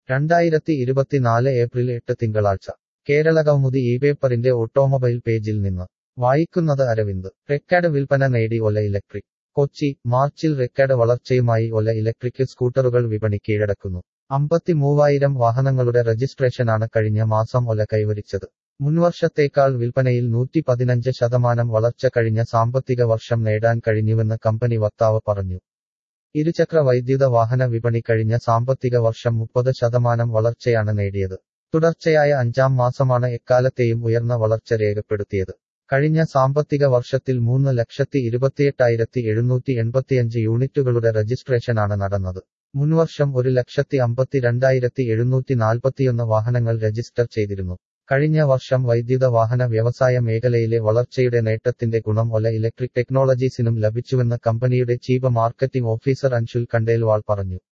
രണ്ടായിരത്തി ഇരുപത്തിനാല് ഏപ്രിൽ എട്ട് തിങ്കളാഴ്ച കേരളകൗമുദി ഈ പേപ്പറിന്റെ ഓട്ടോമൊബൈൽ പേജിൽ നിന്ന് വായിക്കുന്നത് അരവിന്ദ് റെക്കാർഡ് വിൽപ്പന നേടി ഒല ഇലക്ട്രിക് കൊച്ചി മാർച്ചിൽ റെക്കാർഡ് വളർച്ചയുമായി ഒല ഇലക്ട്രിക് സ്കൂട്ടറുകൾ വിപണി കീഴടക്കുന്നു അമ്പത്തി മൂവായിരം വാഹനങ്ങളുടെ രജിസ്ട്രേഷനാണ് കഴിഞ്ഞ മാസം ഒല കൈവരിച്ചത് മുൻവർഷത്തേക്കാൾ വിൽപ്പനയിൽ നൂറ്റി പതിനഞ്ച് ശതമാനം വളർച്ച കഴിഞ്ഞ സാമ്പത്തിക വർഷം നേടാൻ കഴിഞ്ഞുവെന്ന് കമ്പനി വക്താവ് പറഞ്ഞു ഇരുചക്ര വൈദ്യുത വാഹന വിപണി കഴിഞ്ഞ സാമ്പത്തിക വർഷം മുപ്പത് ശതമാനം വളർച്ചയാണ് നേടിയത് തുടർച്ചയായ അഞ്ചാം മാസമാണ് എക്കാലത്തെയും ഉയർന്ന വളർച്ച രേഖപ്പെടുത്തിയത് കഴിഞ്ഞ സാമ്പത്തിക വർഷത്തിൽ മൂന്ന് ലക്ഷത്തി ഇരുപത്തിയെട്ടായിരത്തി എഴുന്നൂറ്റി എൺപത്തിയഞ്ച് യൂണിറ്റുകളുടെ രജിസ്ട്രേഷനാണ് നടന്നത് മുൻവർഷം ഒരു ലക്ഷത്തി അമ്പത്തിരണ്ടായിരത്തി എഴുന്നൂറ്റി നാൽപ്പത്തിയൊന്ന് വാഹനങ്ങൾ രജിസ്റ്റർ ചെയ്തിരുന്നു കഴിഞ്ഞ വർഷം വൈദ്യുത വാഹന വ്യവസായ മേഖലയിലെ വളർച്ചയുടെ നേട്ടത്തിന്റെ ഗുണം ഒല ഇലക്ട്രിക് ടെക്നോളജീസിനും ലഭിച്ചുവെന്ന് കമ്പനിയുടെ chief marketing officer Anshul Khandelwal പറഞ്ഞു